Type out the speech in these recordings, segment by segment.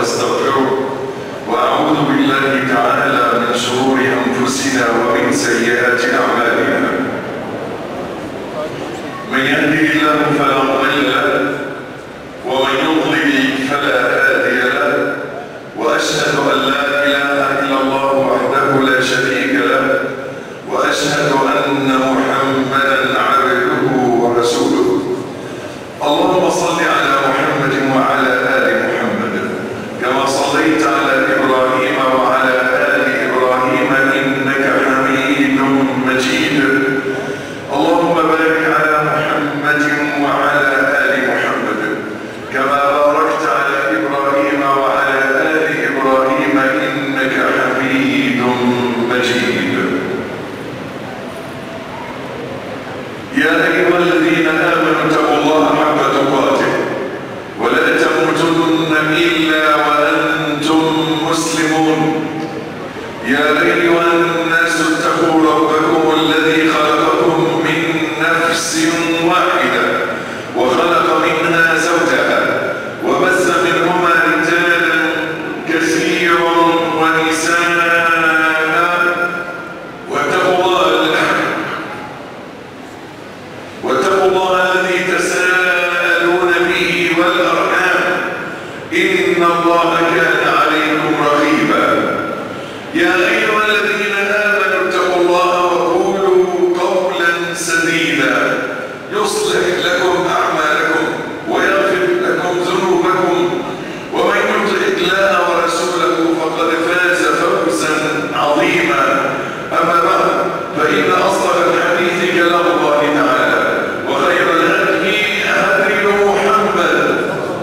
ونستغفره وأعوذ بالله تعالى من شرور أنفسنا ومن سيئات أعمالنا من يهده الله فلا مضل له ومن يضلل فلا هادي له وأشهد أن لا إله إلا الله وحده لا شريك له وأشهد أن محمدا عبده ورسوله اللهم صل على محمد وعلى آل محمد كما صليت على إبراهيم وعلى آل إبراهيم إنك حميد مجيد اللهم بارك على محمد وعلى آل محمد كما باركت على إبراهيم وعلى آل إبراهيم إنك حميد مجيد يا أيها الذين آمنوا اتقوا الله حق تقاته ولا تموتن إلا وأنتم مسلمون يا أيها الناس اتقوا ربكم الذي خلقكم من نفس واحدة وخلق منها زوجها وبث منهما رجالا كثيرا ونساء واتقوا الله واتقوا الله الذي تساءلون به والأرحام إن الله كان عليكم رقيبا يا أيها الذين آمنوا اتقوا الله وقولوا قولا سديدا يصلح لكم أعمالكم ويغفر لكم ذنوبكم ومن يطع الله ورسوله فقد فاز فوزا عظيما أما بعد فإن أصدق الحديث كلام الله تعالى وخير الهدي هدي محمد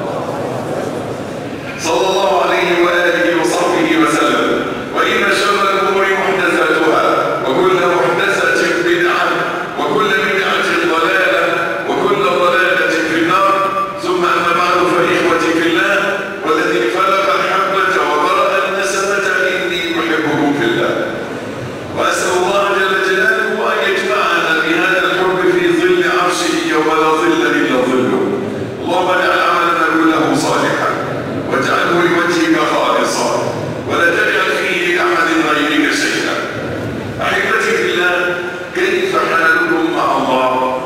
صلى الله عليه وآله وصحبه وسلم وإن شر الأمور محدثاتها وكل محدثة بدعة وكل بدعة ضلالة وكل ضلالة في النار ثم أما بعد فإخوتي في الله والذي فلق الحبة وبرأ النسمة إني أحبكم في الله وأسأل الله جل جلاله أن يجمعنا بهذا الحب في ظل عرشه يوم لا ظل إلا ظله اللهم اجعل عملنا كله صالحا واجعله لوجهك خالصا ولا تجعل فيه لأحد غيرك شيئا أحبتي في الله كيف حالكم مع الله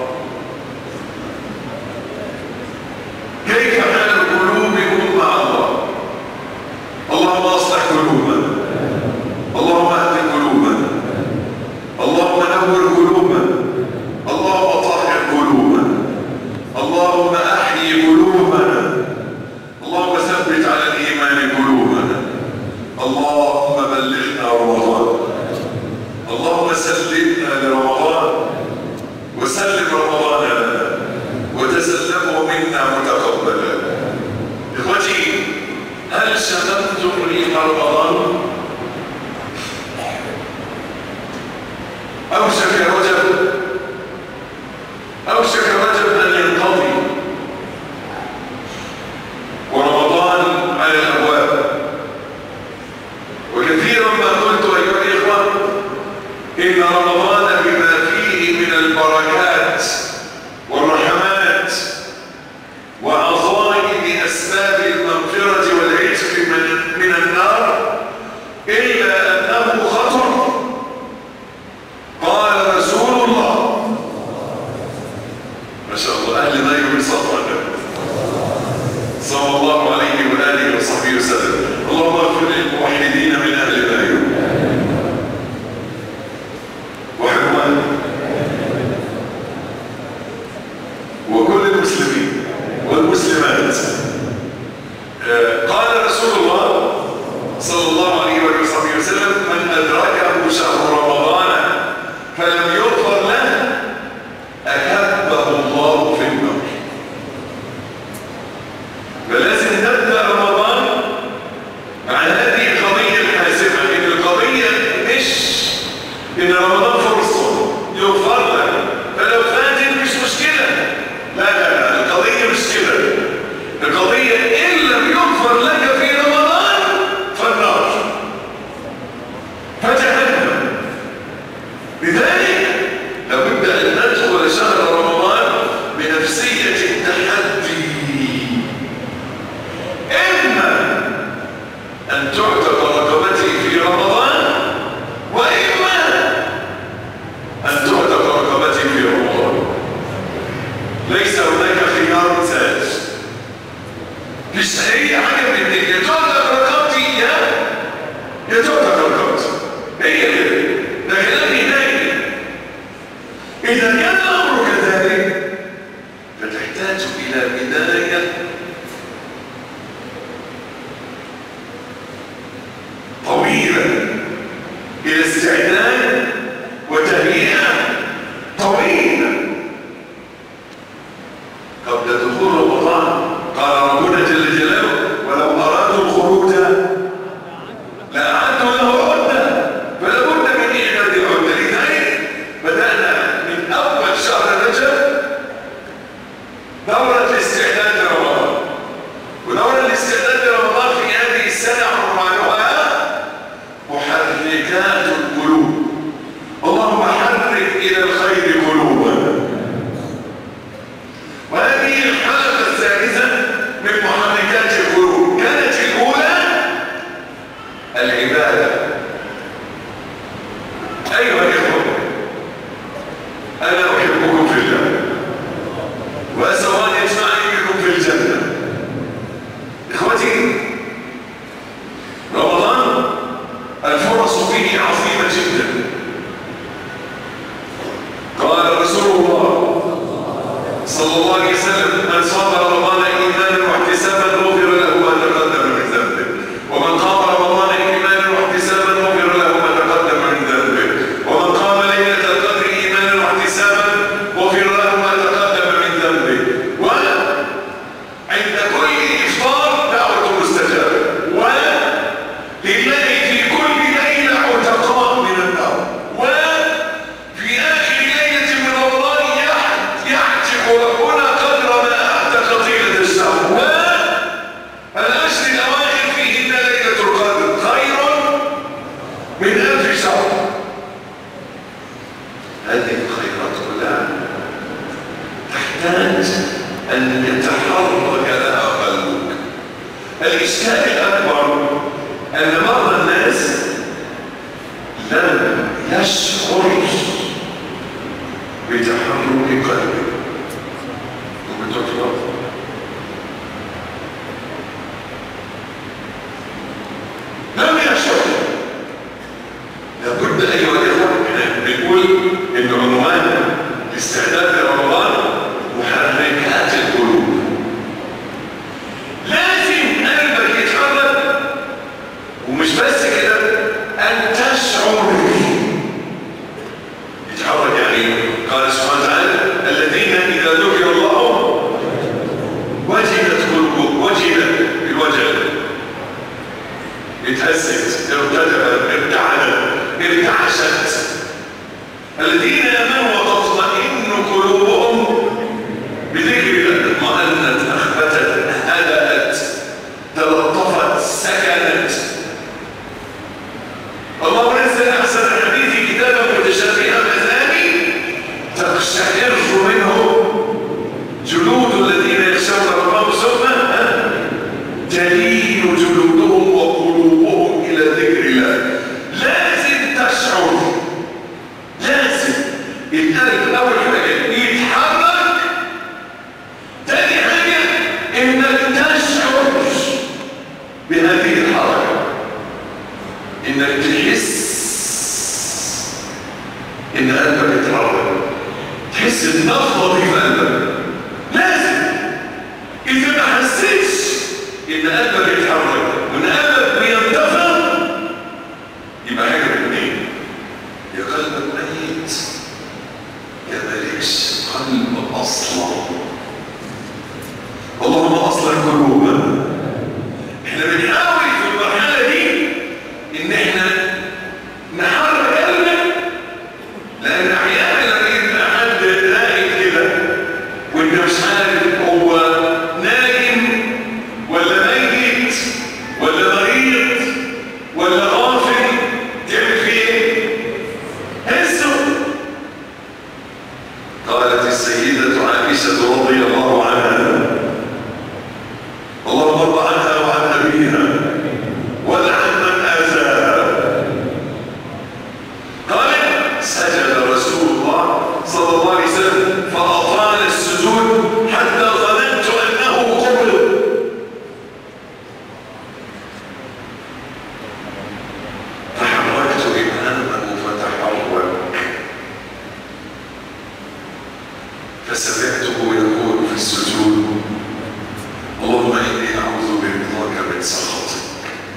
كيف حال قلوبكم مع الله اللهم اصلح قلوبنا اللهم اهد قلوبنا اللهم نور قلوبنا اللهم طهر قلوبنا اللهم احيي قلوبنا اللهم ثبت على الايمان قلوبنا اللهم بلغنا رمضان اللهم سلمنا لرمضان وسلم رمضان لنا وتسلمه منا متقبلا اخوتي هل شممتم ريح رمضان اوشك رجب اوشك رجب ان ينقضي ورمضان على الابواب وكثيرا ما قلت ايها الاخوه ان رمضان بما فيه من البركات والرحمات وعظائم اسباب المغفره والعتق من من النار الا انه خطر قال رسول الله ما شاء الله اهل ضيق صفوه صلى الله عليه واله وصحبه وسلم اللهم اغفر للموحدين من اهل ضيق وحكمان إذا كان الأمر كذلك فتحتاج إلى بداية طويلة إلى استعداد وتهيئة طويلة قبل دخول رمضان قال ربنا جل جلاله ولو أرادوا الخروج لأعدوا له عدة فلا بد من إعداد العدة لذلك بدأنا من أول شهر رجب دورة الاستعداد لرمضان ودورة الاستعداد لرمضان في هذه السنة عنوانها محركات القلوب اللهم حرك إلى الخير قلوبنا وهذه الحلقة الثالثة من محركات القلوب كانت الأولى العبادة أيها الإخوة أنا أحبكم في الله وأسأل الله أن يجمعني بكم في الجنة إخوتي رمضان الفرص فيه عظيمة جدا قال رسول الله صلى الله عليه وسلم من صام رمضان ايمانا واحتسابا غفر له ما تقدم من ذنبه ومن قام رمضان ايمانا واحتسابا غفر له ما تقدم من ذنبه ومن قام ليله القدر ايمانا واحتسابا غفر له ما تقدم من ذنبه وعند كل افطار دعوه مستجابه ولله في كل ليله عتقاء من النار وفي اخر ليله من رمضان يحت- يعتق ربنا قدر ما اعتق طيله الشهر والاشهر الاواخر فيهن ليله القدر خير من الف شهر هذه الخيرات كلها تحتاج ان يتحرك لها قلبك الاشكال الاكبر ان بعض الناس لم يشعر بتحرك قلبه وبتطلق لم يشعر لابد ايها الاخوه احنا بنقول ان عنوان الاستعداد لرمضان محركات القلوب لازم قلبك يتحرك ومش بس كده ان تشعر به يتحرك يعني قال سبحانه وتعالى الذين اذا ذكر الله وجلت قلوبهم وجلت بالوجل اتهزت ارتجفت ارتعدت ارتعشت الذين امنوا وتطمئن قلوبهم بذكر الله اطمأنت اخبتت هدأت تلطفت سكنت الله نزل احسن الحديث كتابا متشابها مثاني تقشعر منه جلود الذين يخشون ربهم ثم ها؟ تلين جلودهم وقلوبهم الى ذكر الله لازم تشعر لازم القلب اول حاجه يتحرك تاني حاجه انك تشعر بهذه الحركه انك تحس ان قلبك يتحرك تحس النفضه دي في قلبك لازم اذا ما حسيتش ان قلبك يتحرك وان قلبك بينتفض يبقى حاجه من اثنين يا قلبك ميت يا مالكش قلب اصلا اللهم اصلح قلوبنا احنا بنحاول في المرحله دي ان احنا نحرك قلبنا لان احيانا لما يبقى حد نايم كده وانت مش عارف هو نايم ولا ميت ولا مريض ولا غافل تعمل فيه ايه؟ هزه قالت السيدة عائشة رضي الله عنها اللهم ارضى عنها وعن أبيها ولعن من آذاها قال سجد رسول الله صلى الله عليه وسلم فأطال السجود حتى ظننت أنه قبل فحركت إبهامه فتحرك فسمعته يقول في السجود اللهم إني أعوذ برضاك من سخطك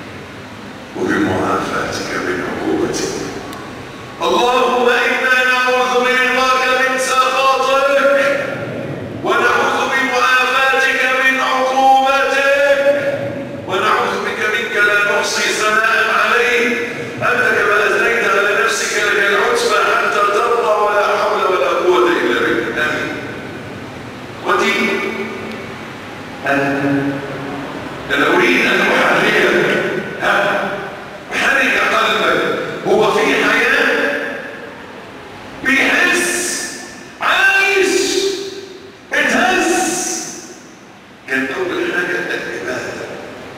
وبمعافاتك من عقوبتك اللهم إنا نعوذ برضاك من سخطك ونعوذ بمعافاتك من عقوبتك ونعوذ بك منك لا نحصي ثناء عليك أنت كما أثنيت على نفسك لك العتبى حتى ترضى ولا حول ولا قوة إلا بك آمين ودي أن أنا أريد أن أحررك ها حرك قلبك هو في حياة بيحس عايش اتهز كان أول حاجة العبادة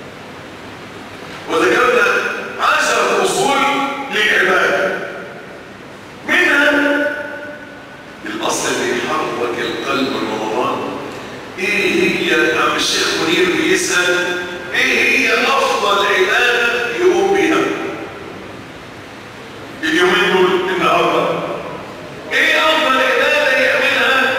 وذكرنا عشر أصول للعبادة منها الأصل اللي يحرك القلب رمضان إيه هي عم الشيخ منير بيسأل إيه هي أفضل عبادة يقوم بها اليومين دول النهارده إيه أفضل عبادة يعملها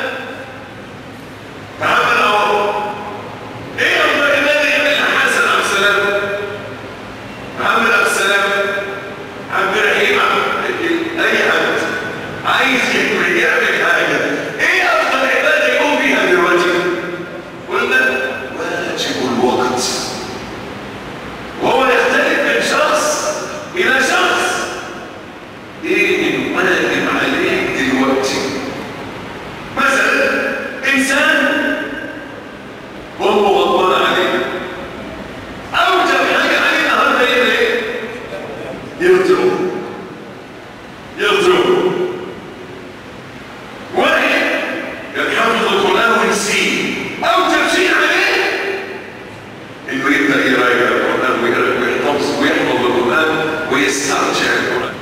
محمد عوض إيه أفضل عبادة يعملها حسن عبد السلام محمد عبد السلام عبد الرحيم عبد اي حد عايز يعمل حاجه ايه افضل عباده يقوم بيها دلوقتي قلنا واجب الوقت وهو يختلف من شخص الى شخص ايه الواجب عليك دلوقتي مثلا انسان وهو غضبان عليك اوجب حاجه عليه النهارده يعمل ايه يغضب يغضب واحد يحفظ القران وينسيه اوجب شيء عليه انه يبدا يراجع القران ويقرا ويحفظ ويحفظ القران ويسترجع القران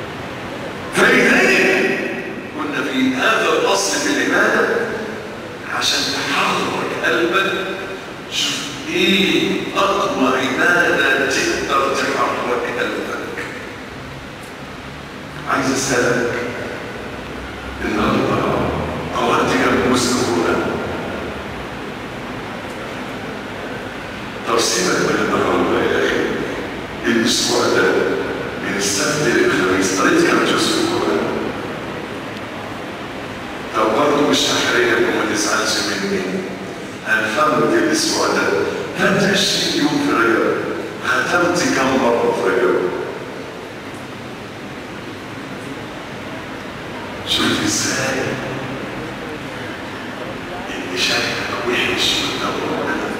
فلذلك كنا في هذا الاصل في العباده عشان تحرك قلبك شوف ايه اقوى عباده تقدر تحرك قلبك عايز اسالك النهارده قرات كم جزء قران طب سيبك من النهارده يا اخي الاسبوع ده من السبت للخميس قريت كم جزء قران طب برضه مش هحرجك وما تزعلش مني هنفرد الاسبوع ده خدت 20 يوم في رجب ختمت كم مره في رجب شوف ازاي ان شكلك وحش قدام ربنا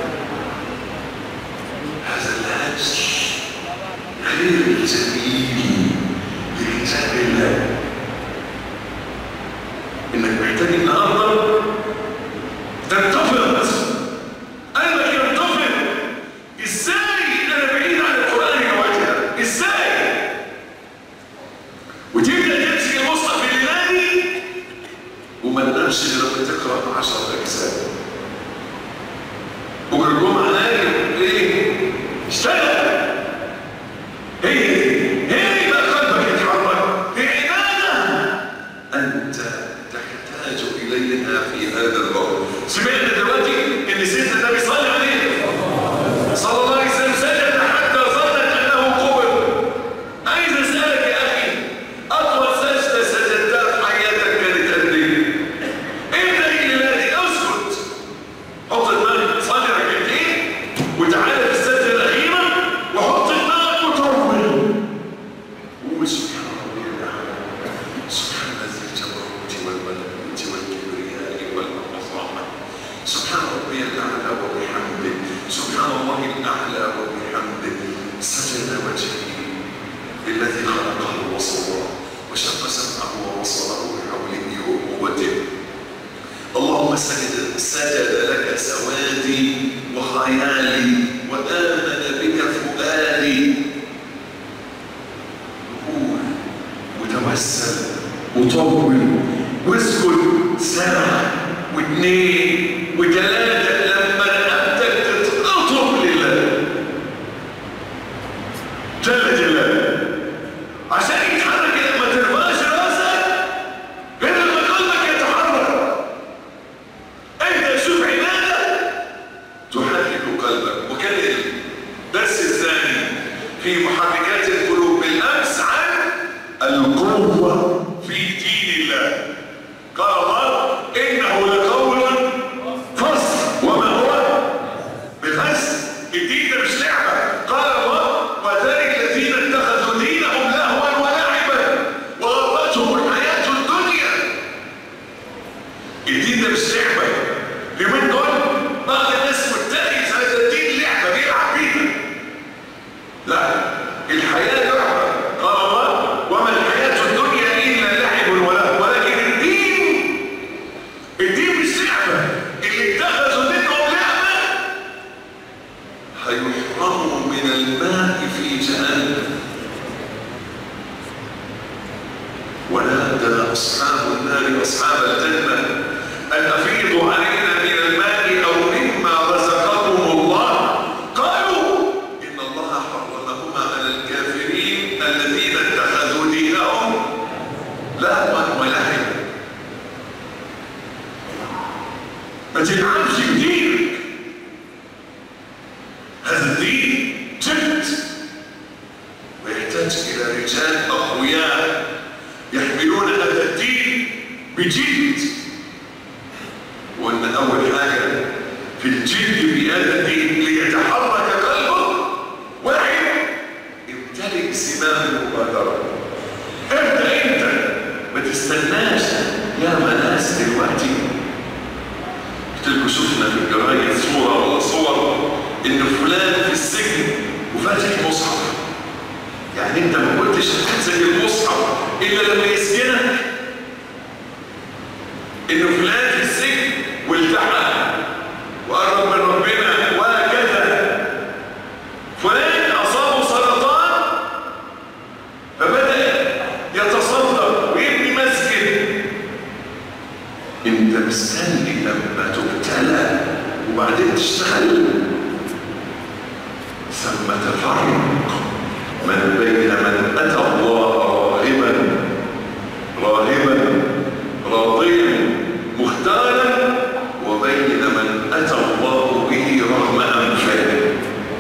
هذا الاجر غير الجميل لكتاب الله انك محتاج النهارده تنتفض قلبك ينتفض ازاي انا بعيد عن القران لوحدها ازاي وتبدا تمسك المصحف الليلاني وما تنامش غير لما تقرا 10 اجزاء بكره الجمعه نايم ايه اشتغل هي هي بقى قلبك يتحرك في عباده انت تحتاج اليها في هذا الوقت سمعنا دلوقتي ان سيدنا النبي صلى عليه صلى الله عليه وسلم سجد حتى ظنت انه قبل عايز اسالك يا اخي اطول سجده سجدتها في حياتك كانت قد ايه؟ ابدا الى اسكت حط دماغك صلي ركعتين وتعالى في السجده الاخيره وحط دماغك وتروح قول سبحان ربي الاعلى سبحان ذي الجبروت والملكوت والكبرياء والعظمه سبحان ربي الاعلى وبحمده سبحان الله الاعلى وبحمده سجد وجهي الذي خلقه وصوره وشق سمعه وبصره بحوله وقوته اللهم سجد سجد لك سوادي وخيالي وآمن بك فؤادي قول وتوسل وطول واسكت ساعة واثنين وثلاثة لما رقبتك تتقطب لله جل جلاله عشان يتحرك ما ترفعش راسك غير لما قلبك يتحرك الدين ده مش لعبه اليومين دول بعض الناس متخذ هذا الدين لعبه بيلعب بيها لا الحياه لعبه قال الله وما الحياه الدنيا الا لعب وله ولكن الدين الدين مش لعبه اللي اتخذوا منهم لعبه هيحرموا من الماء في جهنم ونادى أصحاب النار أصحاب الجنة أن أفيضوا علينا من الماء أو مما رزقكم الله قالوا إن الله حرمهما على الكافرين الذين اتخذوا دينهم لهوا ولعبا ما تلعبش بدينك هذا الدين جد ويحتاج إلى رجال أقوياء يحملون هذا الدين بجد وأن أول حاجة في الجد بهذا الدين ليتحرك قلبه واحد امتلك زمام المبادرة ابدأ أنت ما تستناش يا ناس دلوقتي قلت لكم شفنا في الجرايد صورة ولا صور إن فلان في السجن وفاتح مصحف يعني انت ما كنتش هتمسك المصحف الا لما يسجنك انه فلان في السجن والتحق وقرب من ربنا وهكذا فلان اصابه سرطان فبدا يتصدق ويبني مسجد انت مستني لما تبتلى وبعدين تشتغل ثم تفرق من بين من أتى الله راغبا راهبا راضيا مختالا وبين من أتى الله به رغم أنفه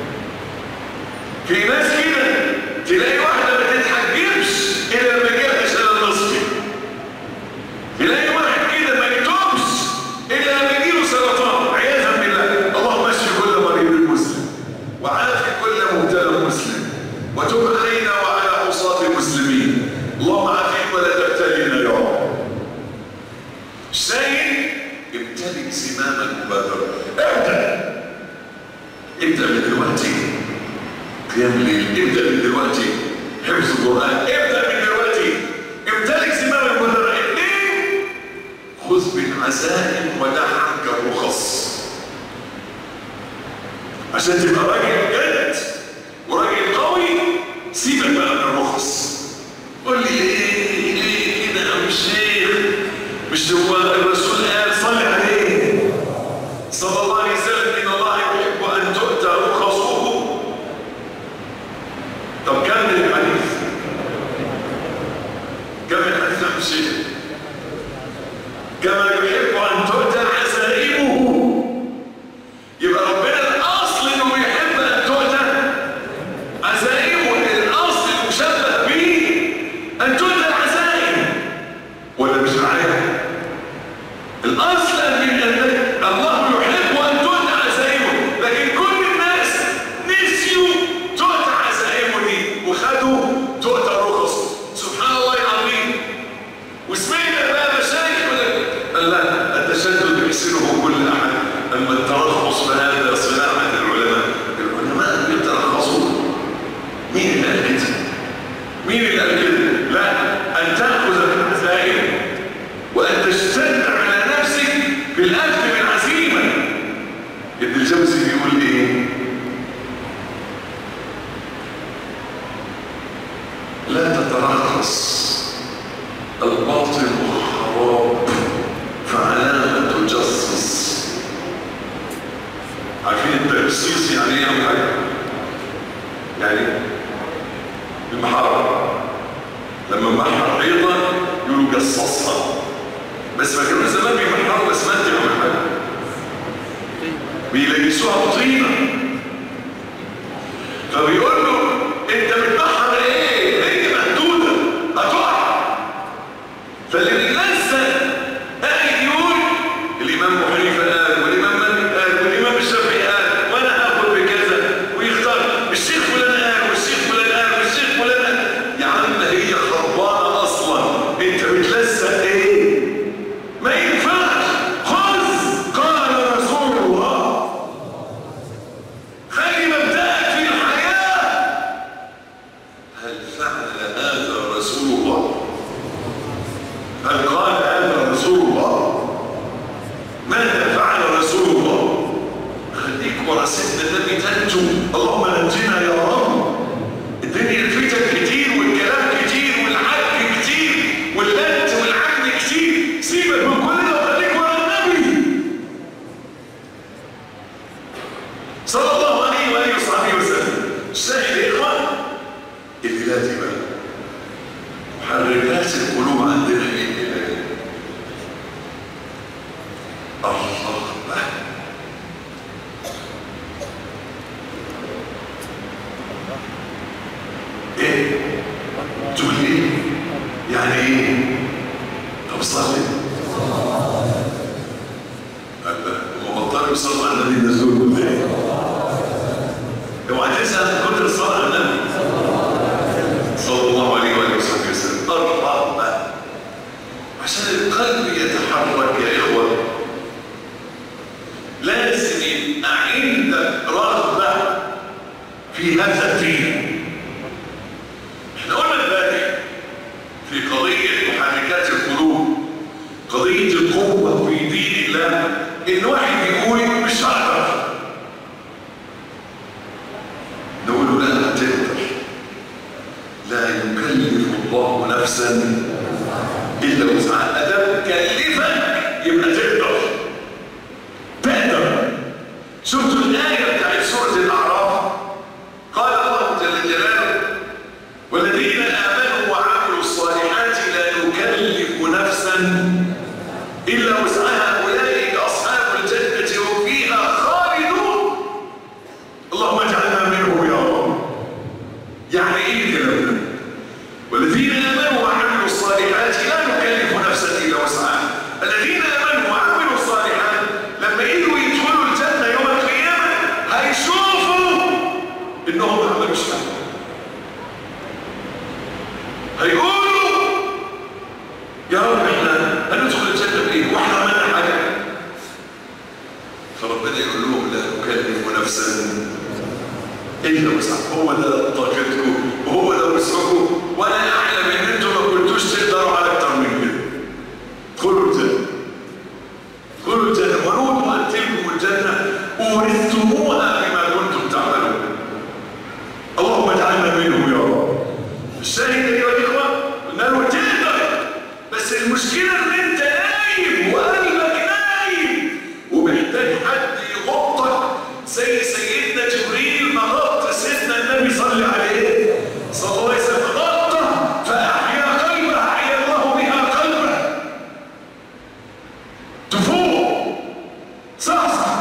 في ناس كده تلاقي واحدة ما تتحجبش إلا لما يجيبها شلل نصفي تلاقي واحد كده ما يتوبش إلا لما يجيله سرطان عياذا بالله اللهم اشف كل مريض مسلم وعافي كل مبتلى مسلم وتب علينا وعلى عصاة المسلمين اللهم عافيك ولا تبتلينا يا رب شايف امتلك زمام المبادرة ابدأ ابدأ من دلوقتي قيام الليل ابدأ من دلوقتي حفظ القرآن ابدأ من دلوقتي امتلك زمام المبادرة اثنين خذ بالعزائم ودع عنك الرخص عشان تبقى راجل جد وراجل قوي سيبك بقى من الرخص قول لي ليه ليه كده يا عم الشيخ مش هو الرسول قال صلي عليه صلى الله عليه وسلم ان الله يحب ان تؤتى رخصه طب كمل الحديث كمل الحديث يا عم الشيخ كما يحب ان تؤتى عزائمه يبقى ربنا الاصل انه بيحب ان تؤتى عزائمه الاصل المشبه به ان تؤتى العزائم ولا مش معايا الاصل ان الله يحب ان تؤتى عزائمه لكن كل الناس نسيوا تؤتى عزائمه دي وخدوا تؤتى الرخص سبحان الله العظيم وسمعنا بقى مشايخ قال لا التشدد يحسنه كل احد اما الترخص فهذا صناعه العلماء العلماء بيترخصوا مين اللي قال كده؟ مين اللي قال كده؟ لا ان تاخذ بالعزائم وان تشتد على نفسك بالاخذ بالعزيمه ابن الجوزي بيقول ايه؟ لا تترخص الباطل خراب فعلامة تجصص عارفين التجصيص يعني ايه يا حاجة؟ يعني المحارة لما محر حيطة يقولوا جصصها بس ما كانوا زمان بيمحروا اسمنت يا حاجة بيلبسوها بطينة فبيقول له انت بتبحر ايه؟ هي محدودة هتقع فاللي لسه قاعد يقول الامام ابو حنيفه قال والامام مالك قال والامام الشافعي قال وانا هاخد بكذا ويختار الشيخ فلان قال والشيخ فلان قال والشيخ فلان قال يا عم هي خربانه اصلا انت بتلزق ايه؟ ما ينفعش خد ما بيصلوا على النبي الناس دول كلهم ايه؟ اوعى تنسى من كتر الصلاه على النبي صلى الله عليه واله وصحبه وسلم الرغبه عشان القلب يتحرك يا اخوه لازم يبقى عندك رغبه في هذا الدين احنا قلنا امبارح في قضيه محركات القلوب قضيه القوه في دين الله ان واحد يقول مش هقدر نقول له لا هتقدر لا يكلف الله نفسا الا وسعها ادام كلفك يبقى تقدر تقدر شفتوا الايه بتاعت سوره الاعراف قال الله جل جلاله والذين امنوا وعملوا الصالحات لا نكلف نفسا الا وسعها اولئك اصحاب الجنه هم فيها خالدون اللهم اجعلنا منهم يا رب يعني ايه الكلام ده والذين امنوا وعملوا الصالحات لا نكلف نفسا الا وسعها الذين امنوا وعملوا الصالحات لما يجوا يدخلوا الجنه يوم القيامه هيشوفوا انهم ما عملوش حاجه هيقولوا يا رب احنا هندخل الجنه بايه واحنا عملنا حاجه فربنا يقول لهم لا نكلف نفسا الا وسعها هو ده طاقتكم وهو ده وسعكم وانا اعلم ان انتم ما كنتوش تقدروا على اكتر من كده ادخلوا الجنه ادخلوا الجنه ونودوا ان تلكم الجنه اورثتموها بما كنتم تعملون اللهم اجعلنا منهم يا رب الشاهد ايها الاخوه قلنا له تقدر بس المشكله ان انت نايم وقلبك نايم ومحتاج حد يغطك زي سيدنا جبريل ما غطى سيدنا النبي صلى عليه صلى الله عليه وسلم غطى فاحيا قلبه احيا الله بها قلبه تفوق صح صح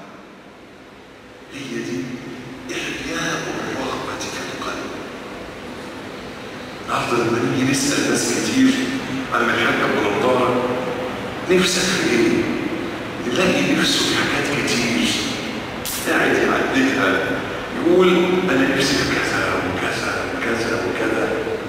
هي دي احياء الرغبه في القلب النهارده لما نيجي نسال ناس كتير عن الحاج ابو نضاره نفسك في ايه؟ نلاقي نفسه في حاجات كتير قاعد يعدلها يقول انا نفسي في كذا وكذا وكذا وكذا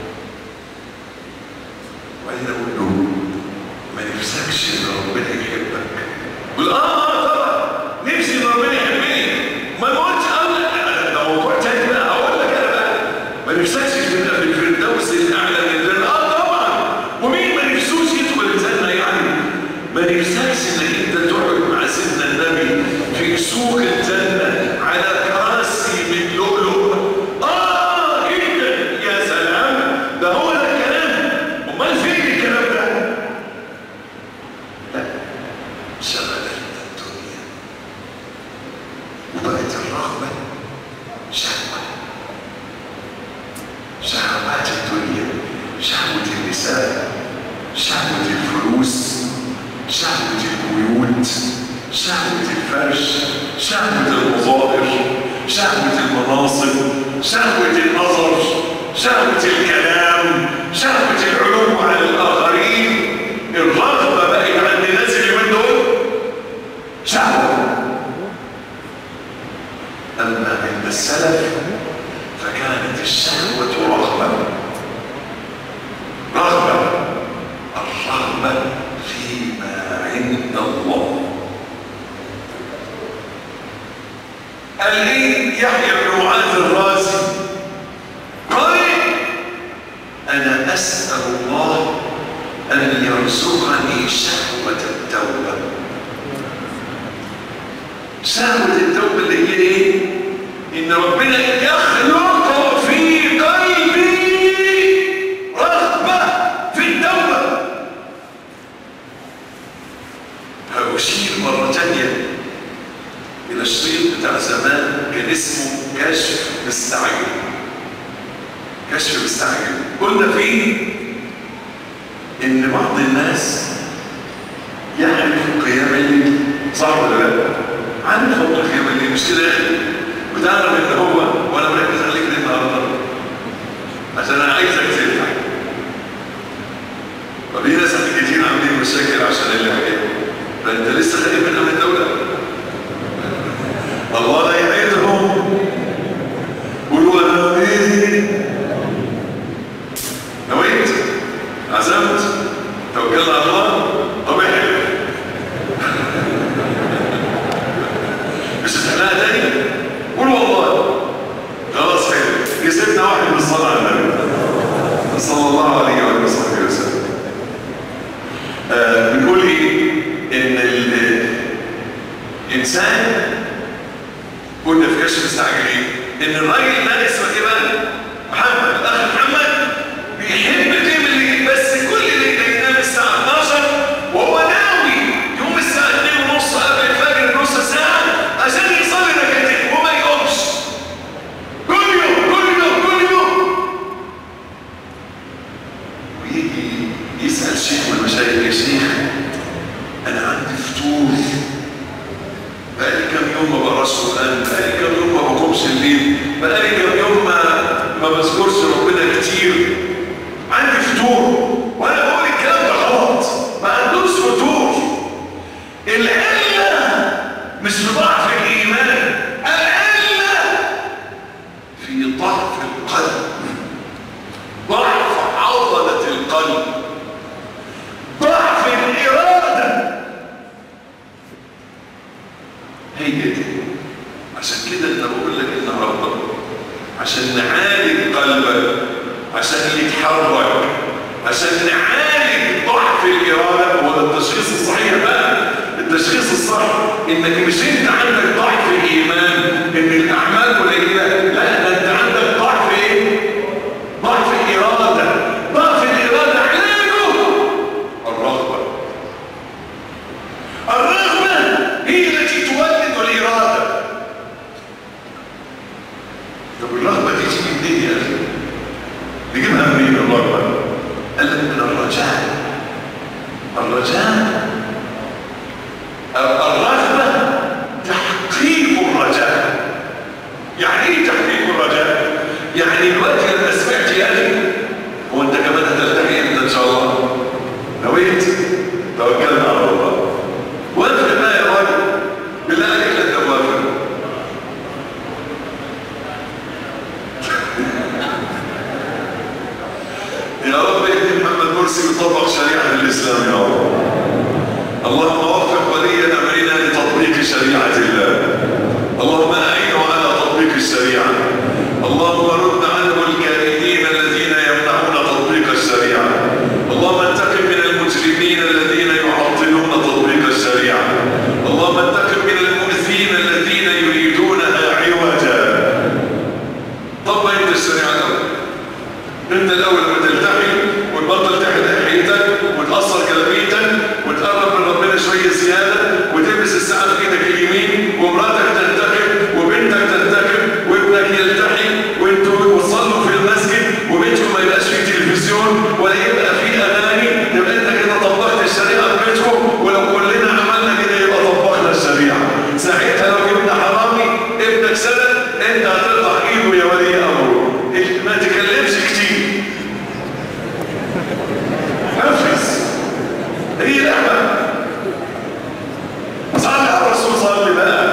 وبعدين اقول له ما نفسكش ان ربنا يحبك يقول اه اه طبعا نفسي ان ربنا يحبني ما أنا قلتش اه لا ده موضوع تاني بقى هقول لك انا بقى ما نفسكش تبقى في الفردوس الاعلى من الجنه اه طبعا ومين ما نفسوش يدخل الجنه يعني ما نفسكش انك انت تقعد مع سيدنا النبي في سوق الجنه على كراسي من لؤلؤ اه جدا يا سلام ده هو ده الكلام امال فين الكلام ده لا شغلتنا الدنيا وبقت الرغبه شهوه شهوات الدنيا شهوه النساء شهوه الفلوس شهوة البيوت شهوة الفرش شهوة المظاهر شهوة المناصب شهوة النظر شهوة الكلام شهوة العلو على الآخرين الرغبة بقت عند الناس اللي من دول شهوة أما عند السلف فكانت الشهوة رغبة رغبة الرغبة فيما عند الله قال ايه يحيى بن معاذ الرازي قال انا اسال الله ان يرزقني شهوه التوبه شهوه التوبه اللي هي ايه ان ربنا يخلق في قلبي رغبه في التوبه هأشير مرة تانية إلى الشريط بتاع زمان كان اسمه كشف مستعجل كشف مستعجل قلنا فيه إن بعض الناس يعرف قيام الليل صح ولا لا؟ عارف فضل قيام الليل مش كده وتعرف إن هو وأنا مركز عليك ليه النهارده عشان أنا عايزك ترجع طب ليه ناس كتير عاملين مشاكل عشان اللي حكيته ده انت لسه خارج من امن الدوله انسان قلنا في كشف مستعجل ايه ان الراجل ده اسمه ايه بقى محمد الاخ محمد بيحب تعمل بس كل اللي ينام الساعه 12 وهو ناوي يقوم الساعه 2 ونص قبل الفجر بنص ساعه عشان يصلي ركعتين وما يقومش كل يوم كل يوم كل يوم ويجي يسال شيخ من المشايخ يا شيخ انا عندي فطور بقالي كام يوم ما بقراش قران بقالي كام يوم ما بقومش الليل بقالي كام يوم ما ما بذكرش ربنا كتير عندي فطور وانا بقول الكلام ده غلط ما عندوش فطور العله مش في ضعف الايمان العله في ضعف القلب ضعف عضله القلب ضعف الاراده هي دي عشان كده انا بقول لك النهارده عشان نعالج قلبك عشان يتحرك عشان نعالج ضعف الاراده هو ده التشخيص الصحيح بقى التشخيص الصح انك مش انت عندك ضعف الايمان ان الاعمال قليله لا ده انت عندك ضعف ايه؟ ضعف الاراده ضعف الاراده علاجه الرغبه الرغبة هي التي تولد الإرادة طب الرغبة دي تيجي منين يا أخي؟ نجيبها منين الرغبة؟ قال لك من الرجاء الرجاء الرغبة تحقيق الرجاء يعني ايه تحقيق الرجاء؟ يعني دلوقتي لما سمعت يا أخي هو أنت كمان هتلتقي إمتى إن شاء الله؟ نويت؟ توكلنا على الله وافق بقى يا راجل بالله عليك لا توافق يا رب اهدي محمد مرسي وطبق شريعه الاسلام يا رب اللهم وفق ولي امرنا لتطبيق شريعه الله اللهم اعينه على تطبيق الشريعه اللهم رد عنه الكائدين الذين يمنعون تطبيق الشريعه اللهم انتقم من المجرمين الذين يعطلون تطبيق الشريعه اللهم انتقم من المؤذين الذين يريدونها عوجا طبق انت الشريعه الاول انت الاول لما تلتحي وتبطل تحت حيتك وتاثر كلاميتك وتقرب من ربنا شويه زياده وتلبس الساعه في ايدك اليمين ومراتك تنتقم وبنتك تنتقم وابنك يلتحي وانتوا وتصلوا في المسجد وبيتكم ما يبقاش فيه تلفزيون ولا يبقى فيه اغاني يبقى انت كده طبقت الشريعه في بيتكم ولو كلنا عملنا كده يبقى طبقنا الشريعه ساعتها لو جبنا حرامي ابنك سند انت هتقطع ايده يا ولي امره ما تكلمش كتير نفذ هي لعبه صلي على الرسول صلي بقى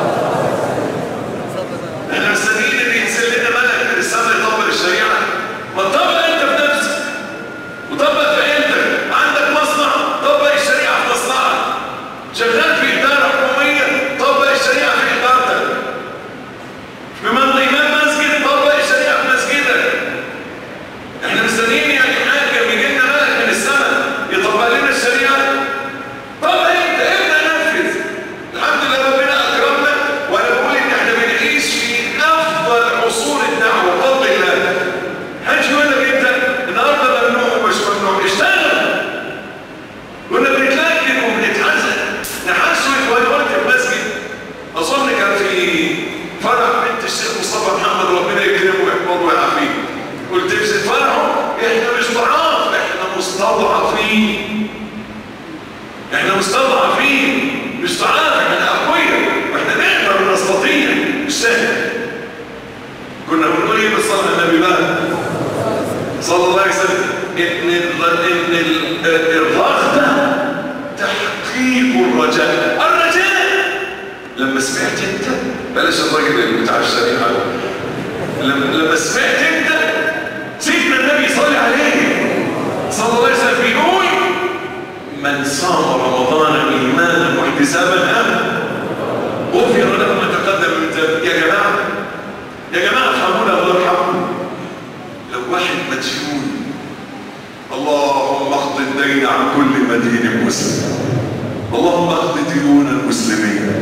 احنا مستنيين ان ينزل لنا ملك من السماء يطبق الشريعه ما تطبق انت بنفسك وطبق في عيلتك عندك مصنع طبق الشريعه في مصنعك شغال في اداره حكوميه طبق الشريعه في ادارتك في منطقه امام مسجد طبق الشريعه في مسجدك احنا مستنيين يعني حاجه بيجي لنا ملك من السماء يطبق لنا الشريعه طب انت ابدا نفذ الحمد لله ربنا اكرمنا وانا بقول ان احنا بنعيش في افضل عصور الدعوه بفضل الله هاجي يقول لك انت النهارده ممنوع ومش ممنوع اشتغل كنا بنتلكن وبنتحزن نحسن وانا قلت في مسجد اظن كان في فرح بنت الشيخ مصطفى محمد ربنا يكرمه ويحفظه ويعافيه قلت في فرحه احنا مش ضعاف احنا مستضعفين احنا مستضعفين مش ضعاف احنا اقوياء واحنا نقدر نستطيع مش سهل كنا بنقول ايه بالصلاه على النبي بقى صلى الله عليه وسلم ان ال- ان ال- الرغبه تحقيق الرجاء الرجاء لما سمعت انت بلاش الراجل اللي بتاع الشريعه لما لما سمعت انت سيدنا النبي صلى عليه صلى الله عليه وسلم بيقول من صام رمضان ايمانا واحتسابا ام غفر له ما تقدم من ذنبه يا جماعه يا جماعه افهمونا الله يرحمكم لو واحد مديون اللهم اقض الدين عن كل مدين مسلم اللهم اقض ديون المسلمين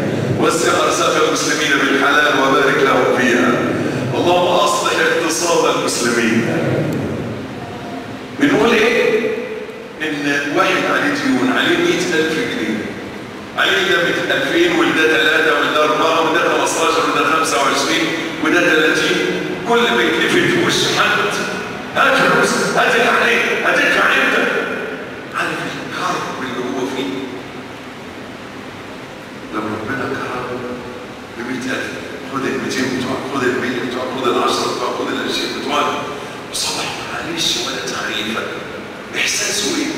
وسع ارزاق المسلمين بالحلال وبارك لهم فيها اللهم اصلح اقتصاد المسلمين بنقول ايه ان واحد عليه ديون عليه 100000 جنيه عليه ده 2000 وده 3 وده 4 وده 15 وده 25 وده 30 كل ما يتلفت وش حد هات فلوس هات اللي عليك هتدفع انت عارف الكرب اللي هو فيه لو ربنا كرم ب 100000 خد ال 200 بتوعك خد ال 100 بتوعك خد ال 10 بتوعك خد ال 20 بتوعك وصبح معلش ولا تعريفه احساسه ايه؟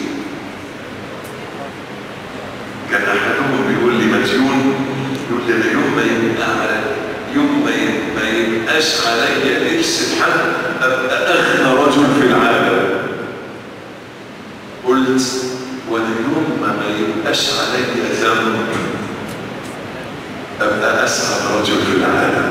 كان احدهم بيقول لي مديون يقول لي انا يوم ما يبقى على يوم ما يبقى ما يبقاش عليا لبس بحد ابقى اغنى رجل في العالم قلت وانا يوم ما ما يبقاش عليا ذنب ابقى اسعد رجل في العالم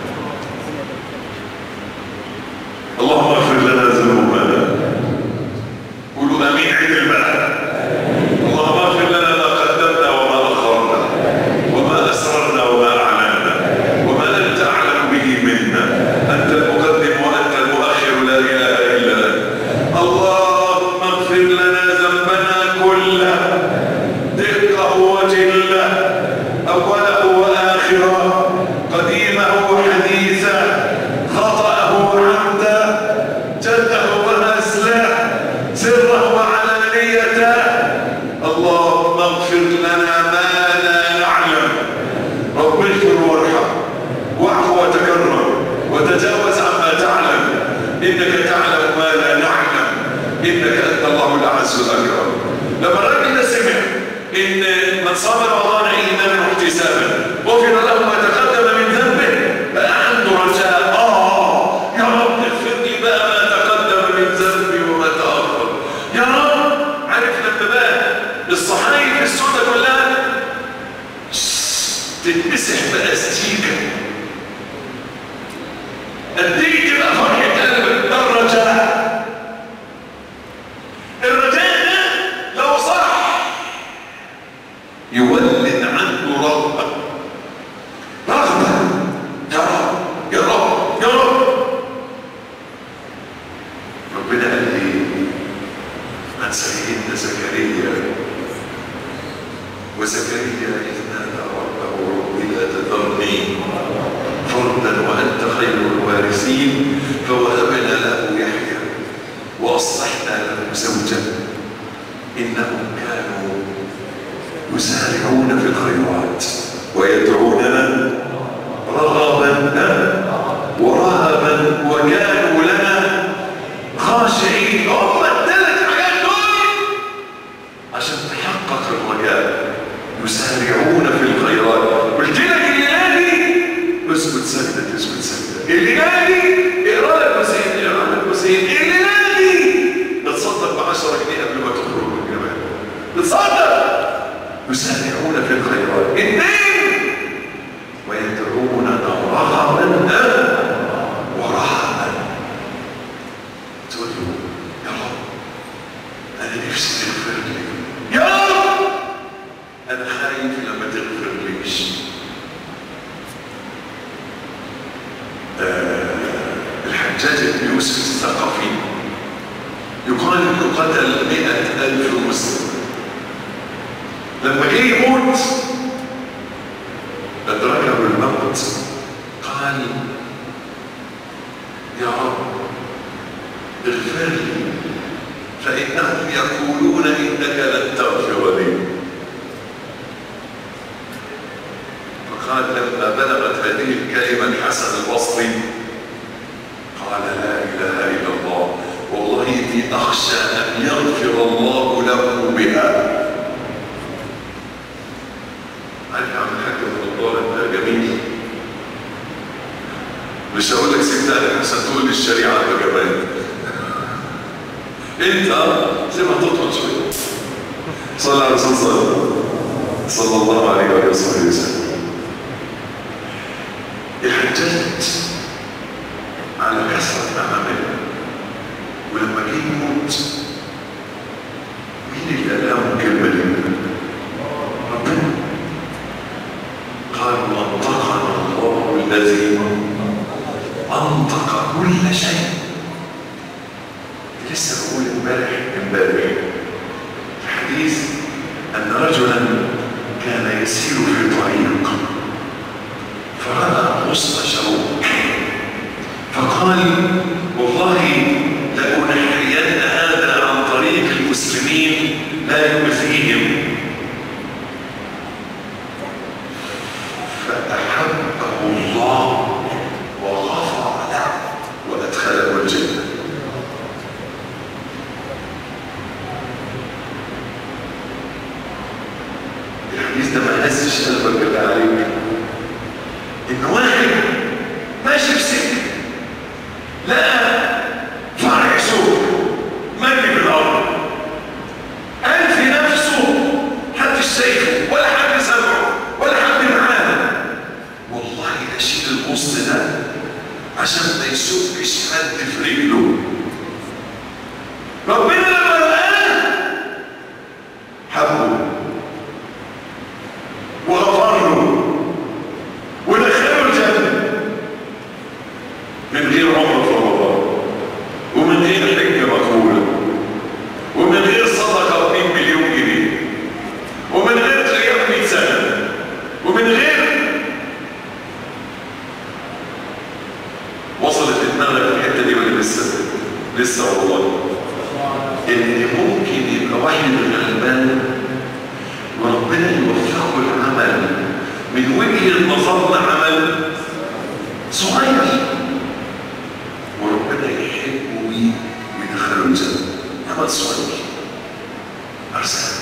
اللهم اغفر لنا ذنوبنا قولوا امين عيد بقى اللهم اغفر لنا ما قدمنا وما اخرنا وما اسررنا وما اعلنا وما انت اعلم به منا انت المقدم وانت المؤخر لا اله الا انت اللهم اغفر لنا ذنبنا كله دقه وجله اوله واخره قديمه وحديثه خطاه عمدا جده ونزله سره وعلانيته اللهم اغفر لنا ما لا نعلم رب اغفر وارحم واعف وتكرم وتجاوز عما تعلم انك تعلم ما لا نعلم انك انت الله الاعز الاكرم لما الراجل ده سمع ان من صام رمضان ايمانا واحتسابا غفر له ما تقدم من ذنبه بقى عنده رجاء اه يا رب اغفر لي بقى ما تقدم من ذنبي وما تاخر يا رب عارف لما بقى الصحايف السوداء كلها تتمسح باستيكه قد ايه تبقى فرحه قلبك ده الرجاء الرجاء ده لو صح يولد عنده رغبه رغبه يا رب يا رب يا رب ربنا قال لي عن سيدنا زكريا وزكريا إذ نادى ربه رب لا تذرني فردا وأنت خير الوارثين فوهبنا له يحيى وأصلحنا له زوجا إنهم كانوا يسارعون في الخيرات ويدعوننا رغبا ورهبا وكانوا لنا خاشعين هم الثلاث حاجات دول عشان تحقق الرجاء يسارعون في الخيرات قلت لك اللي نادي اسكت سجدة اسكت سجدة اللي نادي اقرا لك حسين اقرا لك حسين اللي نادي اتصدق ب 10 جنيه قبل ما تخرج من الجمال اتصدق يسارعون في الخيرات اثنين ويدعوننا رغبا ورهبا تقول له يا رب انا نفسي تغفر لي يا رب انا خايف لما تغفر ليش آه الحجاج بن يوسف الثقفي يقال انه قتل مئة ألف مسلم لما جه يموت أدركه الموت قال يا رب اغفر لي فإنهم يقولون إنك لن تغفر لي فقال لما بلغت هذه الكلمة الحسن البصري قال لا إله إلا الله والله إني أخشى أن يغفر الله له بها عارف يا عم الحاج من الطالب ده جميل مش هقول لك سيبنا لك عشان تقول لي الشريعة انت كمان انت سيبها تطول شوية صلى على رسول صلى صلى الله عليه وآله وصحبه وسلم الحجاج على كثرة أعماله ولما جه يموت مين اللي قال لهم الكلمة دي؟ ربنا قال وانطقنا الله الذي انطق كل شيء لسه بقول امبارح امبارح في حديث ان رجلا كان يسير في طريق فرأى غصن شوك فقال والله لأنحين هذا عن طريق المسلمين لا يؤذيهم فأحبه الله وغفر له وأدخله الجنة الحديث ده ما هزش قلبك بالله عليك ان واحد ماشي في سكه لقى فرع سوق مرمي بالارض قال في نفسه حد شايفه ولا حد سامعه ولا حد معاه والله اشيل الغصن ده عشان ما يشوفش حد في رجله ربنا لما لقاه حبه وغفر له ودخله الجنة من غير عمر في رمضان ومن غير حجة مقبولة ومن غير صدقة 2 مليون جنيه ومن غير قيام 100 سنة ومن غير وصلت دماغك الحتة دي ولا لسه؟ لسه والله ان ممكن يبقى واحد غلبان وربنا يوفقه العمل من وجهة نظرنا عمل صغير وربنا يحبه بيه ويدخله الجنة عمل صغير أرسل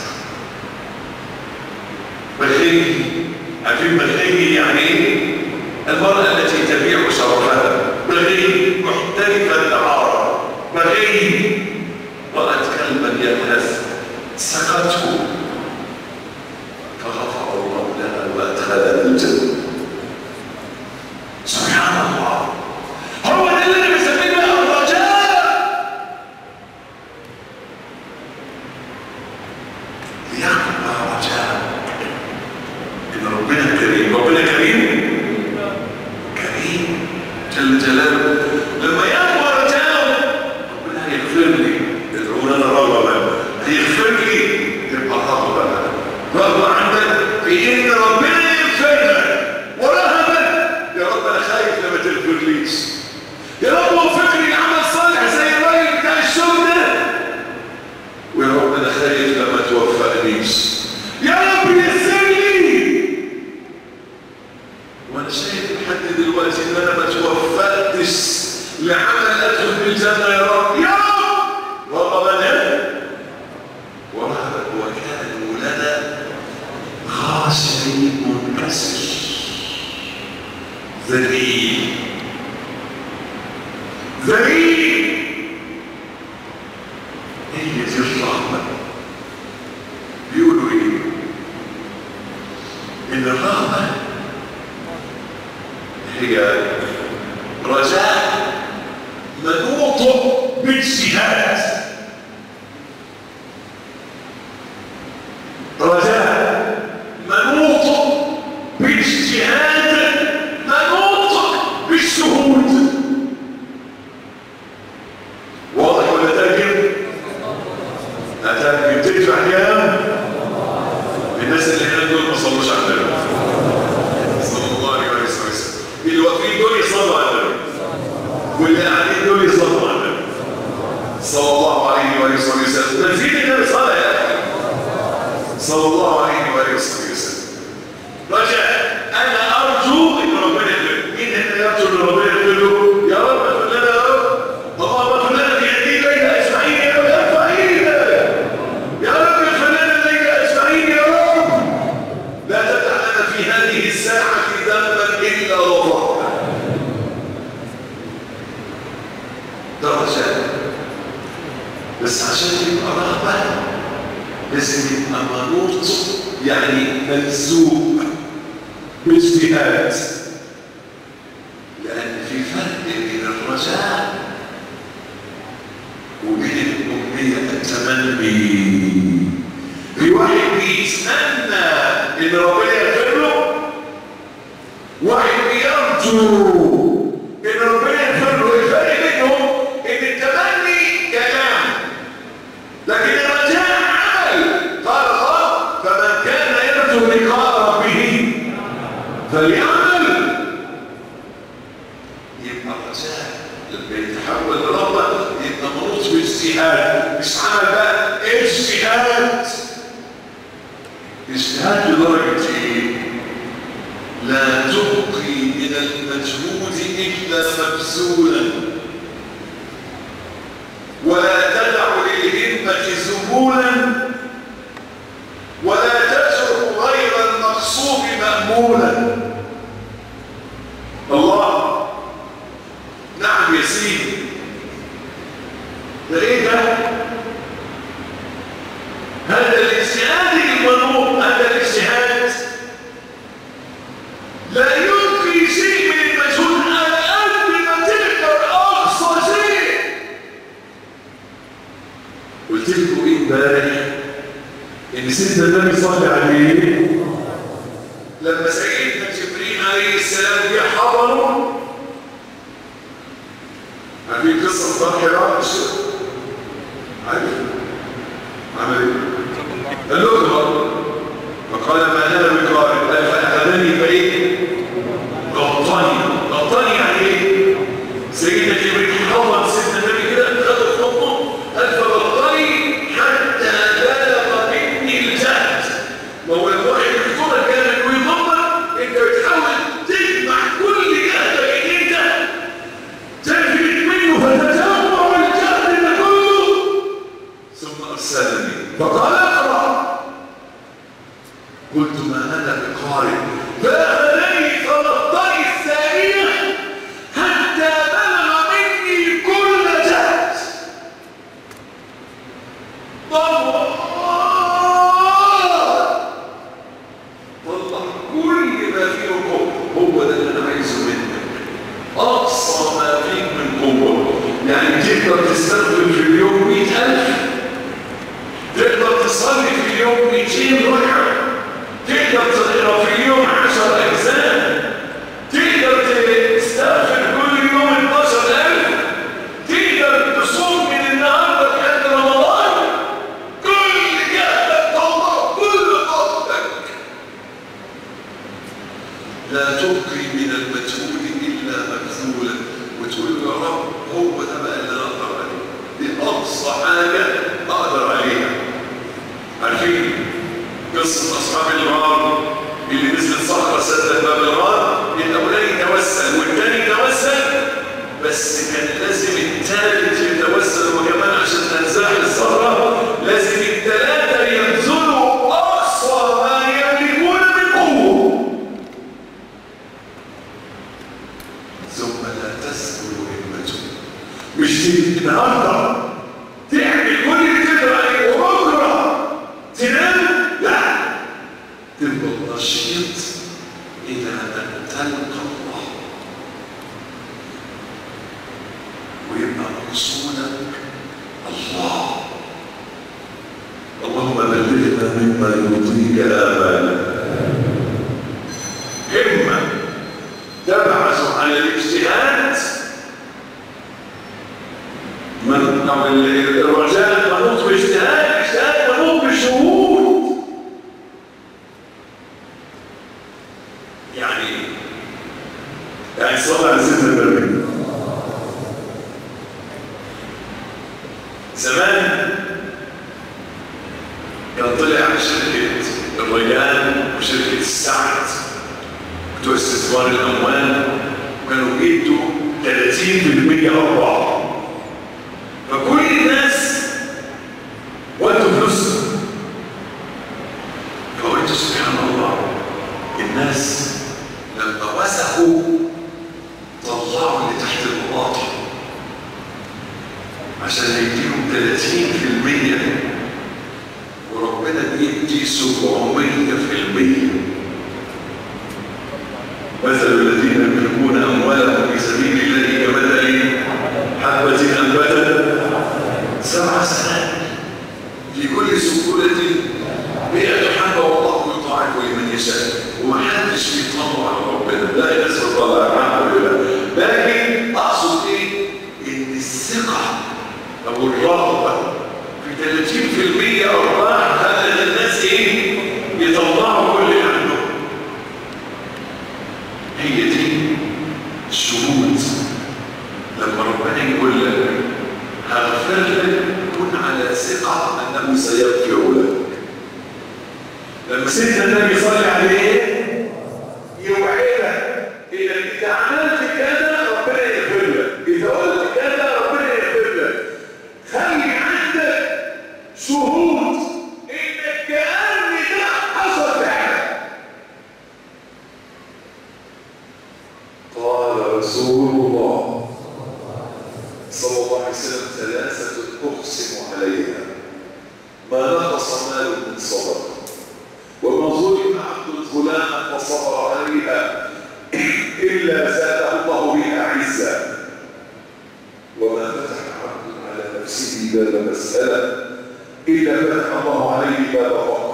بخيل عارفين بخيل يعني ايه؟ المرأة التي تبيع شرفها بخيل محترفة العار بخيل رأت كلبا يلهث سقته فغفر الله لها وادخلها الجنه سبحان الله هو ده اللي انا بسميه بقى الرجاء ليكن بقى رجاء ان ربنا كريم ربنا كريم كريم جل جلاله لما يقوى رجاءه ربنا هيغفر لي ادعونا انا رغبا هيغفر لي تبقى رغبه رغبه عندك في ان ربنا يغفر لك ورهبا يا رب انا خايف لما تغفرليش يا رب وفقني لعمل صالح زي الراجل بتاع الشغل ده ويا رب انا خايف لما توفقنيش يا رب يسر لي وانا شايف لحد دلوقتي ان انا ما توفقتش لعمل ادخل بالجنه يا رب يا رب رغبا ورهبا وكانوا لنا خاشعين منكسر ذليل ذليل هي دي الرغبة بيقولوا ايه ان الرغبة هي رجاء منوط باجتهاد رجاء منوط باجتهاد منوط بالشهود واضح ولا ترجم؟ هترجم تدفع كام؟ الناس اللي هنا دول ما صلوش على النبي صلى الله عليه وسلم اللي واقفين دول يصلوا على النبي واللي قاعدين دول يصلوا على النبي صلى الله عليه وآله وسلم نزيد النبي صلى يا أخي صلى الله عليه وآله وسلم رجاء أنا أرجو إن ربنا يغفر مين هنا يرجو إن ربنا يغفر له؟ يا رب اغفر لنا يا رب اللهم اغفر لنا في هذه الليلة أجمعين يا رب ارفع ايدك يا رب اغفر لنا الليلة أجمعين يا رب لا تدع لنا في هذه الساعة ذنبا إلا غفرته ده رجاء بس عشان يبقى رغبة لازم يبقى منوط يعني ملزوق باجتهاد لأن في فرق بين الرجاء وبين الأمنية التمني في واحد بيتمنى إن ربنا يغفر له يرجو ان ربنا يغفر له الفرق بينهم ان التمني كلام لكن الرجاء عمل قال الله فمن كان يرجو لقاء ربه فليعمل يبقى الرجاء لما يتحول لربه يبقى منوط باجتهاد مش عمل بقى اجتهاد اجتهاد لدرجه ايه؟ لا تبقي من المجهود الا مبذولا ولا تدع للهمه ذبولا ولا تترك غير المقصود مامولا الله نعم يا سيدي ده ايه ده هذا الاجتهاد المنوط هذا الاجتهاد لا يبقي شيء من المجهود على قد ما تقدر اقصى شيء قلت لكم ايه امبارح ان سيدنا النبي صلى عليه لما سيدنا جبريل عليه السلام جه حضره عارفين قصه دار حراء عارف عمل ايه؟ قال له اقرا فقال ما انا بقارئ قال فاخذني فايه؟ غطاني غطاني يعني ايه؟ سيدنا جبريل حضر سيدنا النبي كده خد الحكم قال فغطاني حتى بلغ مني الجهد وهو الواحد يحضرك كان ويضمن انت بتحاول تجمع كل جهدك ان انت تفلت منه فتتوع الجهد ده كله ثم ارسلني فقال اقرا قلت ما انا بقارئ فاخذني فغطاني الثانيه حتى بلغ مني كل جهد الله طلع كل ما فيه قوة هو ده اللي انا عايزه منك اقصى ما فيك من قوة يعني تقدر تستخدم في اليوم 100000 تقدر تصلي في اليوم 200 ركعة تقدر تقرا في اليوم 10 اجزاء تقدر تستغفر كل يوم 12000 تقدر تصوم من النهارده لحد رمضان كل جهدك طلع كل قوتك لا تبقي من المجهول الا مبذولا وتقول يا رب هو ده بقى اللي انا اقدر عليه دي اقصى حاجه اقدر عليها عارفين قصه اصحاب الغار اللي نزلت صخره سدت باب الغار الاولاني توسل والثاني توسل بس كان لازم الثالث يتوسل وكمان عشان تنزاح الصخره لازم الثلاثه يبذلوا اقصى ما يملكون من قوه ثم لا تسكن همته مش تيجي النهارده تعمل كل اللي تقدر عليه وبكره تنام لا تبقى نشيط الى ان تلقى الله ويبقى مقصودك الله اللهم بلغنا مما يرضيك امالنا همه تبعث على الاجتهاد من أو الرجاء منوط باجتهاد اجتهاد منوط بشهود يعني يعني صلى على سيدنا النبي زمان كان طلع شركة الريان وشركة السعد بتوع استثمار الاموال وكانوا بيدوا 30% ارباح فكل الناس ودوا فلوسهم فقلت سبحان الله الناس لما وسخوا طلعوا اللي تحت البلاطه عشان يديهم 30% وربنا بيدي 700% مثل الذين يملكون اموالهم في سبيل الله كمثل حبة انبتت سبع سنوات في كل سنبلة مئة حبة والله يضاعف لمن يشاء وما حدش بيطلع على ربنا لا الناس بتطلع حبة هي ارباح خلت الناس ايه يطلعوا كل اللي عندهم هي دي الشهود لما ربنا يقول لك هغفر لك كن على ثقه انه سيغفر لك لما سيدنا النبي صلى عليه يوعدك انك اذا عملت كذا ربنا يغفر لك اذا قلت كذا ربنا يغفر لك خلي عندك شهود انك كأن ده حصل فعلا قال رسول الله صلى الله عليه وسلم ثلاثة أقسم عليها ما نقص مال من صدقه وما ظلم عبد غلاما فصبر عليها إلا زاده الله بها عزا وما فتح عبد على نفسه باب مسألة إلا فتح الله عليه باب فقر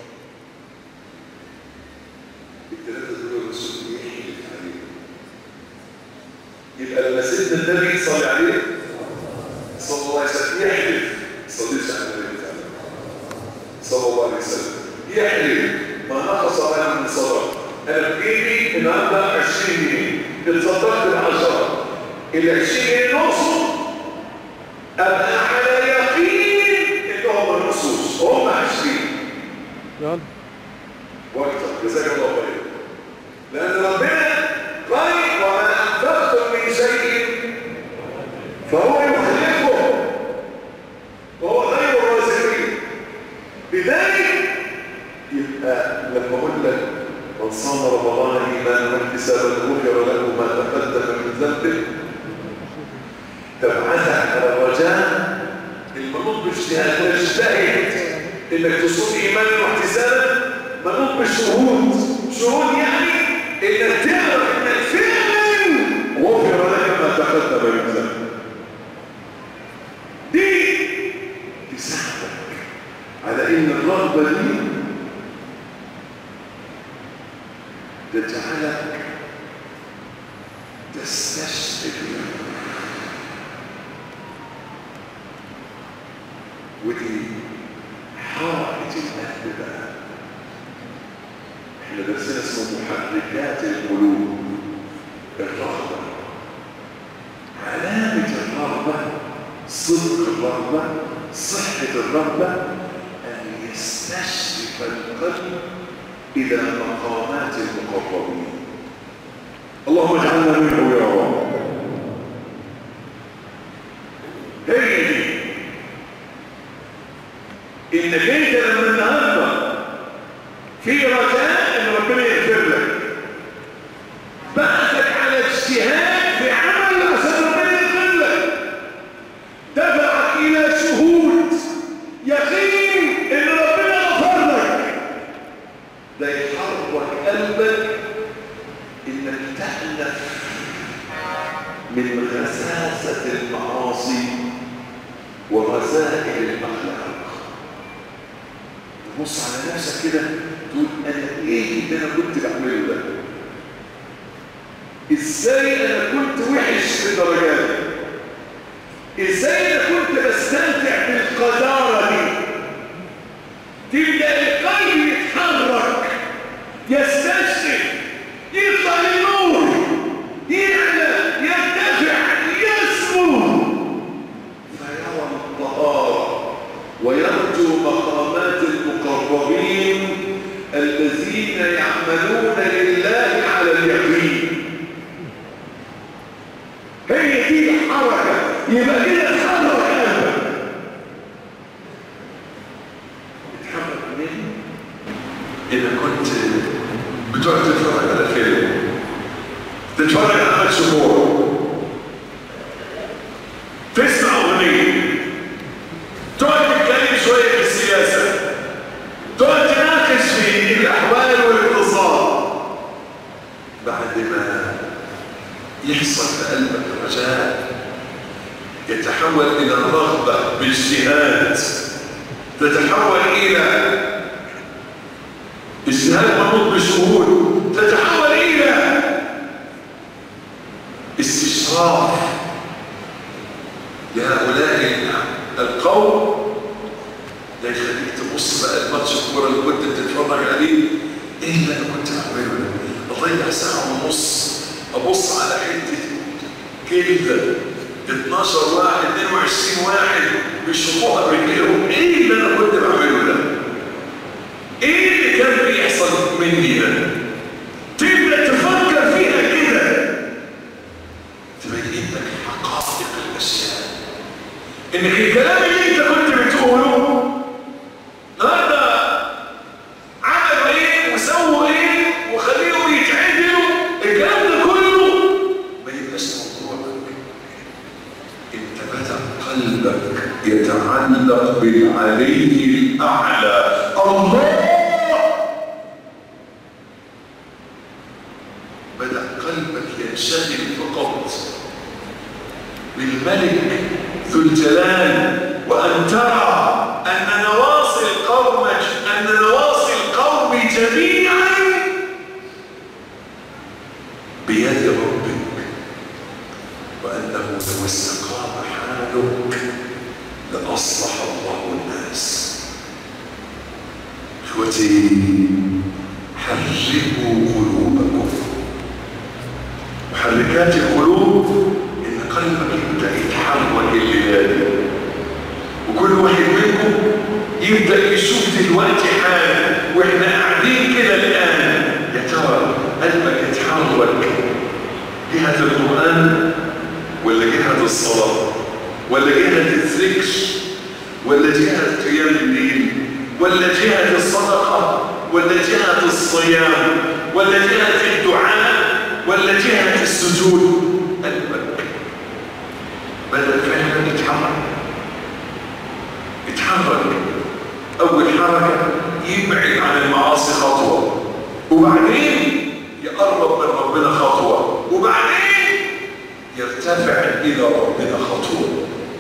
الثلاثة دول الرسول يحلف عليهم يبقى لما سيدنا النبي صلى عليه صلى الله عليه وسلم يحلف صليش على النبي صلى الله عليه وسلم يحلف ما نقص مال من صدقه انا بجيبي النهارده 20 جنيه اتصدقت ب 10 ال 20 جنيه نقصوا ابقى على يقين ان هم نصوص هم 20 يلا واكثر جزاك الله خير لان ربنا قال وما انفقتم من شيء فهو يخلفه وهو خير الرازقين لذلك يبقى لما اقول لك من صام رمضان ايمانا واحتسابا غفر له ما تقدم من ذنبه تبعثك على الرجاء المنوط باجتهاد تجتهد انك تصوم ايمانا واحتسابا منوط بالشهود شهود يعني انك تعرف انك فعلا غفر لك ما تقدم من ذنبك دي تساعدك على ان الرغبه دي تجعلك تستشرف ودي حائط الاهل بقى احنا درسنا اسمه محركات القلوب الرغبه علامه الرغبه صدق الرغبه صحه الرغبه ان يستشرف القلب إلى مقامات المقربين اللهم اجعلنا منه يا رب هي دي انك انت لما النهارده في رجاء ان ربنا يغفر لك بعثك على اجتهاد في عمل عشان ربنا يغفر لك دفعك الى شهود يقين ان ربنا غفر لك ده يحرك قلبك انك تألف من غساسة المعاصي وغزائل الاخلاق تبص على نفسك كده تقول انا ايه اللي انا كنت بعمله ده ازاي انا كنت وحش للدرجات دي ازاي انا كنت بستمتع بالقذاره دي تبدا القلب يتحرك يستشرف يطلع للنور يعلى يرتفع يسمو فيرى الطهارة ويرجو مقامات المقربين الذين يعملون لله على اليقين هي دي الحركة يبقى كده اتحرك قلبك اتحرك منين؟ إذا كنت بتقعد تتفرج على فيلم تتفرج على ماتش كورة تسمع أغنية تقعد تتكلم شوية في السياسة تقعد تناقش في الأحوال والاقتصاد بعد ما يحصل في قلبك رجاء يتحول إلى الرغبة باجتهاد تتحول إلى اجتهاد منوط بشهود تتحول إلى استشراف لهؤلاء القوم ده يخليك تبص بقى الماتش الكوره اللي كنت بتتفرج عليه ايه اللي انا كنت بعمله ده؟ اضيع ساعه ونص ابص على حته جلده 12 واحد 22 واحد بيشوفوها برجليهم ايه اللي انا كنت بعمله ده؟ ايه اللي كان بيحصل مني ده؟ تبدا تفكر فيها كده تبين لك حقائق الاشياء انك الكلام اللي انت كنت بتقوله هذا عملوا ايه وسووا ايه وخليهم يتعدلوا الكلام ده كله ما يبقاش موضوعك انت بدا قلبك يتعلق بالعلي الاعلى الله بدا قلبك ينشغل فقط بالملك ذو الجلال وان ترى ان نواصي القوم ان نواصي القوم جميعا بيد ربك وانه لو استقام حالك لاصلح الله الناس اخوتي حركوا قلوبكم محركات القلوب ان قلبك يبدا يتحرك الليالي وكل واحد منكم يبدا يشوف دلوقتي حاله واحنا قاعدين كده الان يا ترى قلبك يتحرك جهه القران ولا جهه الصلاه ولا جهه الذكر ولا جهه قيام الليل ولا جهه الصدقه ولا جهه الصيام ولا جهه الدعاء ولا جهه السجود قلبك بدأ فعلا يتحرك يتحرك أول حركة يبعد عن المعاصي خطوة وبعدين يقرب من ربنا خطوة وبعدين يرتفع إلى ربنا خطوة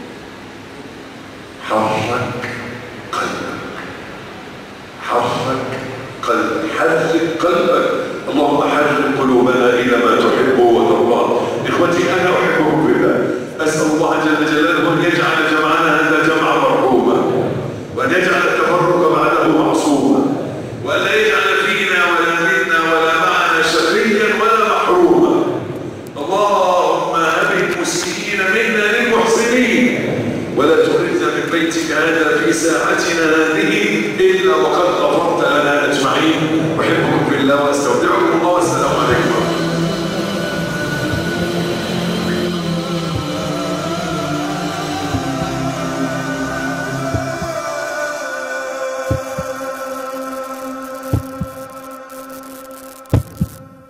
حرك قلبك حرك قلبك حرك قلبك اللهم حرك قلوبنا إلى ما تحب وترضى إخوتي أنا أحبكم بالله أسأل الله جل جلاله أن يجعل جمعنا هذا جمعا مرحوما وأن يجعل التفرق بعده معصوما وأن لا يجعل فينا ولا منا ولا معنا شقيا ولا محروما اللهم هب المسيئين منا للمحسنين ولا تخرجنا من بيتك هذا في ساعتنا هذه إلا وقد غفرت لنا أجمعين أحبكم في الله واستودعكم الله والسلام